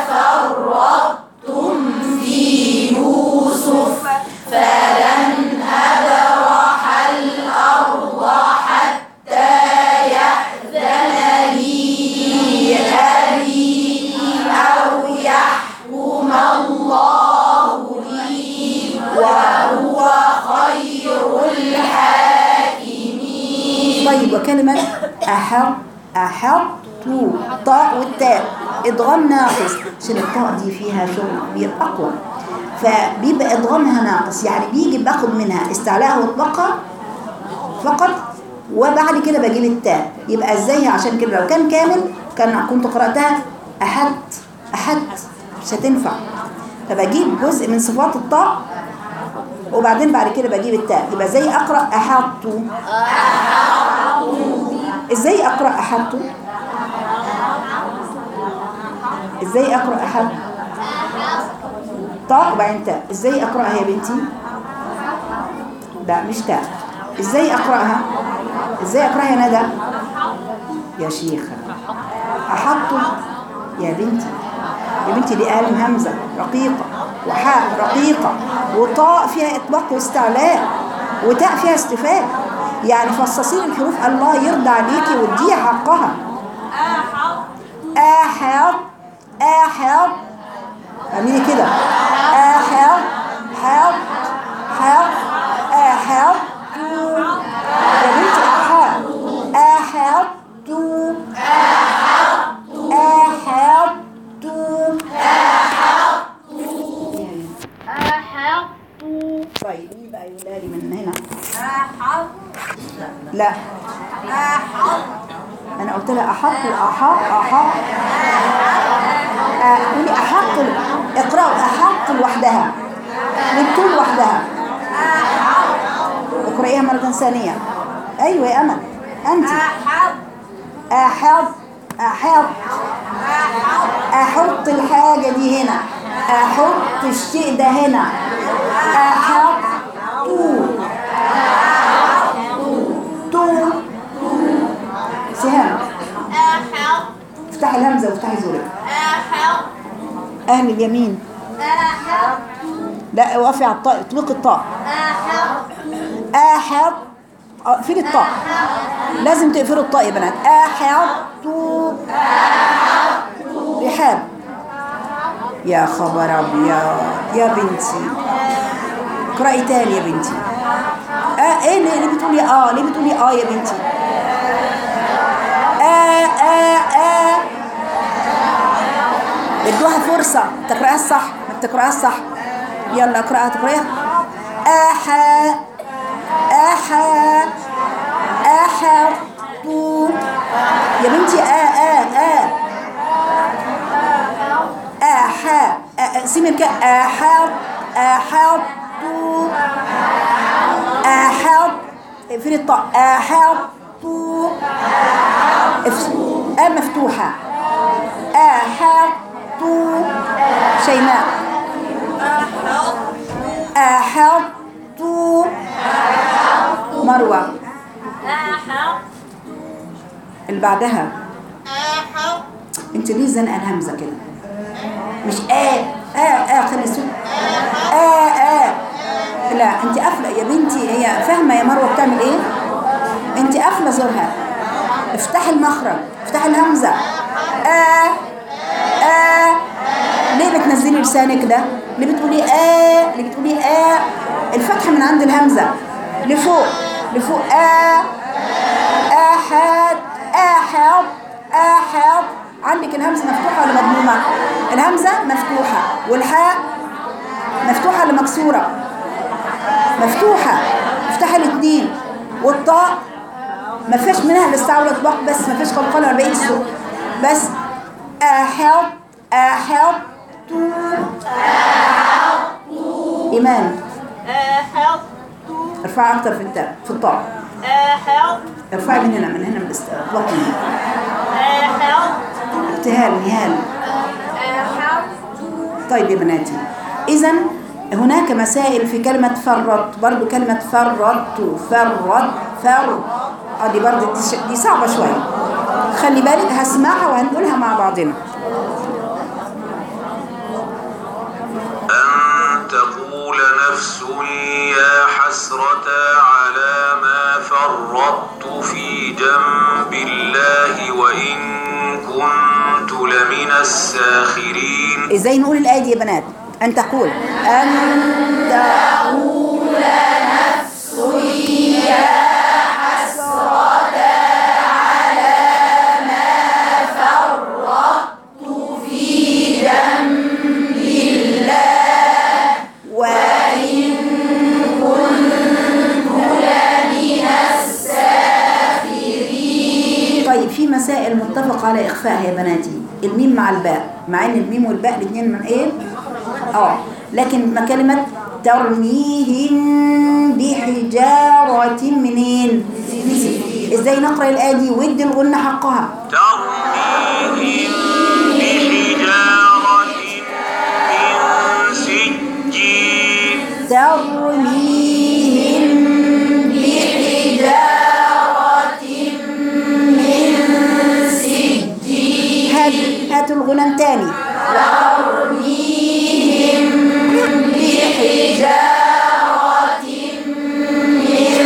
فرطتم في يوسف فلن أبرح الأرض حتى يأذن لي أبي أو يحكم الله لي وهو خير الحاكمين طيب وكلمة أحط أحط طاء والتاء إدغام ناقص عشان الطاء دي فيها شغل كبير أقوى فبيبقى إدغامها ناقص يعني بيجي باخد منها استعلاء والبقى فقط وبعد كده بجيب التاء يبقى ازاي عشان كده لو كان كامل كان كنت قرأتها أحد أحد مش هتنفع فبجيب جزء من صفات الطاء وبعدين بعد كده بجيب التاء يبقى ازاي أقرأ أحط ازاي أقرأ أحط ازاي أقرأ أحط طاء وبعدين تاء ازاي أقرأها يا بنتي لا مش تاء ازاي أقرأها ازاي أقرأها يا ندى يا شيخة أحط يا بنتي يا بنتي دي آل همزة رقيقة وحاء رقيقة وطاء فيها إطلاق واستعلاء وتاء فيها استفاد يعني فصصين الحروف الله يرضى عليكي واديها حقها أحط أحط اعملي كده أحط حط حط أحط يا بنتي أحط أحط أحط طيب مين بقى يولاري من هنا لا انا قلت لها احط احط احط آه، قولي احط اقراوا احط لوحدها والطول لوحدها اقرايها مرة ثانية ايوه يا امل انت احط احط احط الحاجة دي هنا احط الشيء ده هنا احط تو سهام افتحي الهمزة وافتحي زورك اهل اليمين لا وقفي على الطاء اطلقي الطاء احط اقفلي الطاء لازم تقفلوا الطاء يا بنات احط رحاب يا خبر ابيض يا بنتي اقرأي تاني يا بنتي آه ايه ليه ليه بتقولي اه ليه بتقولي اه يا بنتي آه آه آه ادوها فرصة تقرأها الصح ما تقرأها الصح يلا اقرأها تقرأها أحا أحا أحا طو يا بنتي آه آه آه أحا آه، سيبي كده أحا أحا طو أحط اقفلي الطاء أحط اف- آ مفتوحة أحط شيماء أحط مروة اللي بعدها انت ليه زنقه الهمزه كده مش آه آه آه خلي الصوت آه آه لا انت قافله يا بنتي هي فاهمه يا مروه بتعمل ايه انت قافله زورها افتحي المخرج افتحي الهمزه آه آه ليه بتنزلي لسانك ده ليه بتقولي آه ليه بتقولي آه الفتحه من عند الهمزه لفوق لفوق آه أحد أحد أحد عندك الهمزة مفتوحة ولا مضمومة؟ الهمزة مفتوحة والحاء مفتوحة ولا مكسورة؟ مفتوحة افتحي الاثنين والطاء ما فيش منها الاستعارة والاطباق بس ما فيش قلقلة ولا بقية الصوت بس احط احط ايمان أحط ارفعي اكتر في التاء في الطاء أحط ارفعي من هنا من هنا من الاستطلاق أحط ابتهال نهال طيب يا بناتي اذا هناك مسائل في كلمة فرط برضو كلمة فرطت فرط فر اه دي برضو دي, ش- دي صعبة شوية خلي بالك هسمعها وهنقولها مع بعضنا أن تقول نفس يا حسرة على ما فرطت في جنب الله وإن كنت لمن الساخرين ازاي نقول الآية دي يا بنات أن تقول أن تقول وإن طيب في مسائل متفق على إخفائها يا بناتي الميم مع الباء مع إن الميم والباء الاثنين من إيه؟ آه لكن ما كلمة ترميهم بحجارة منين؟ إزاي نقرأ الآية دي ودي الغنة حقها ترميهم بحجارة من سجيل ترميهم بحجارة من سجيل هات هاتوا الغنم تاني ترميهم بحجارة من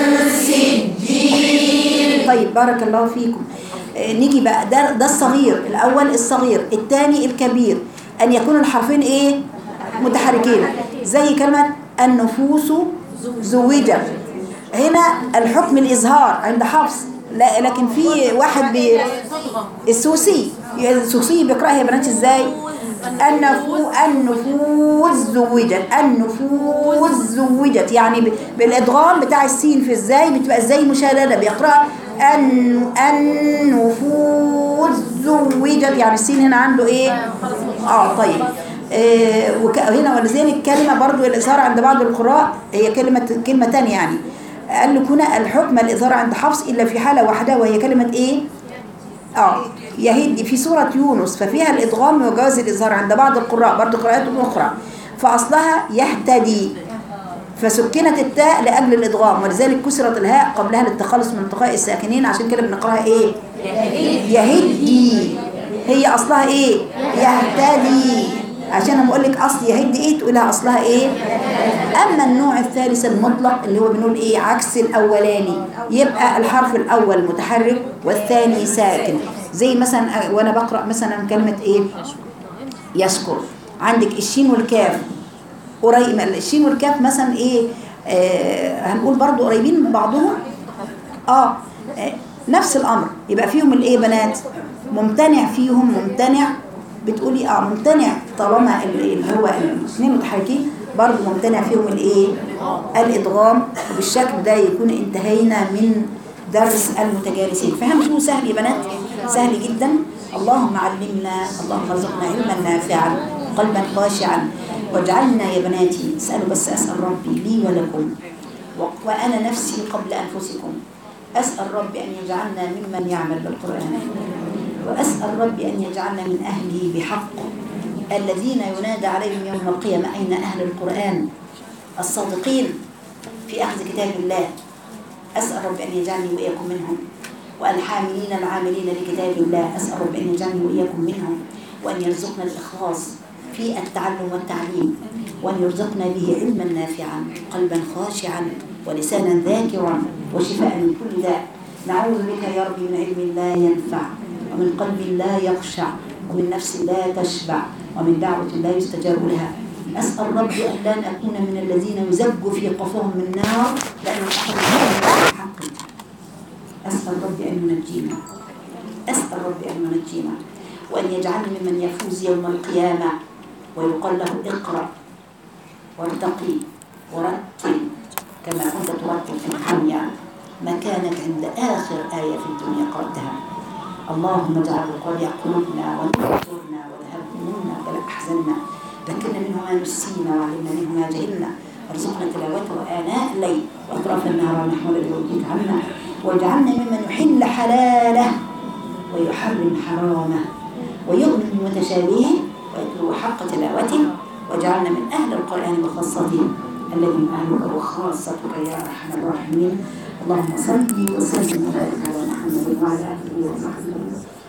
سجيل طيب بارك الله فيكم آه، نيجي بقى ده ده الصغير الاول الصغير الثاني الكبير ان يكون الحرفين ايه متحركين زي كلمه النفوس زوجت هنا الحكم الإظهار عند حفص لا لكن في واحد بي السوسي السوسي بيقرأها يا بنات ازاي النفو النفوس زوجت النفوس زوجت يعني ب- بالادغام بتاع السين في ازاي بتبقى ازاي مشدده بيقرأ ان النفوس زوجت يعني السين هنا عنده ايه اه طيب آه وهنا ولذلك كلمة برضو الإظهار عند بعض القراء هي كلمة كلمة تانية يعني قال لك هنا الحكم الإظهار عند حفص إلا في حالة واحدة وهي كلمة إيه؟ اه يهدي في سورة يونس ففيها الإدغام وجواز الإظهار عند بعض القراء برضو قراءات أخرى فأصلها يهتدي فسكنت التاء لأجل الإدغام ولذلك كسرت الهاء قبلها للتخلص من التقاء الساكنين عشان كده بنقراها إيه؟ يهدي هي أصلها إيه؟ يهتدي عشان لما أقول لك أصل يهدي إيه تقولها أصلها إيه؟ أما النوع الثالث المطلق اللي هو بنقول إيه عكس الأولاني يبقى الحرف الأول متحرك والثاني ساكن زي مثلا وأنا بقرأ مثلا كلمة إيه؟ يشكر عندك الشين والكاف قريب الشين والكاف مثلا ايه آه هنقول برضو قريبين من بعضهم اه آه، نفس الامر يبقى فيهم الايه بنات ممتنع فيهم ممتنع بتقولي اه ممتنع طالما ال- اللي هو الاثنين متحركين برضو ممتنع فيهم الايه الادغام وبالشكل ده يكون انتهينا من درس المتجالسين فهمتوا سهل يا بنات سهل جدا اللهم علمنا اللهم ارزقنا علما نافعا قلبا خاشعا واجعلنا يا بناتي اسالوا بس اسال ربي لي ولكم و- وانا نفسي قبل انفسكم اسال ربي ان يجعلنا ممن يعمل بالقران واسال ربي ان يجعلنا من اهله بحق الذين ينادى عليهم يوم القيامه اين اهل القران الصادقين في اخذ كتاب الله أسأل رب أن يجعلني وإياكم منهم والحاملين العاملين لكتاب الله أسأل رب أن يجعلني وإياكم منهم وأن يرزقنا الإخلاص في التعلم والتعليم وأن يرزقنا به علما نافعا قلبا خاشعا ولسانا ذاكرا وشفاء من كل داء نعوذ بك يا رب من علم لا ينفع ومن قلب لا يخشع ومن نفس لا تشبع ومن دعوة لا يستجاب لها أسأل ربي أن لا أكون من الذين يزج في قفاهم من نار لأنهم أخذوا الحق أسأل ربي أن ينجينا أسأل ربي أن ينجينا وأن يجعلني ممن يفوز يوم القيامة ويقال له اقرأ وارتقي ورتل كما كنت ترتل في الدنيا مكانك عند آخر آية في الدنيا قرأتها اللهم اجعل ربيع قلوبنا ونور صدورنا وذهب همومنا بل أحزننا ذكرنا منه ما نسينا وعلمنا منه ما جهلنا وارزقنا تلاوته آناء الليل وأطراف النهار ونحمل الوجود عنا واجعلنا ممن يحل حلاله ويحرم حرامه ويؤمن بمتشابهه ويتلو حق تلاوته واجعلنا من أهل القرآن وخاصته الذي هم أهلك وخاصتك يا أرحم الراحمين اللهم صل وسلم وبارك على محمد وعلى آله وصحبه وسلم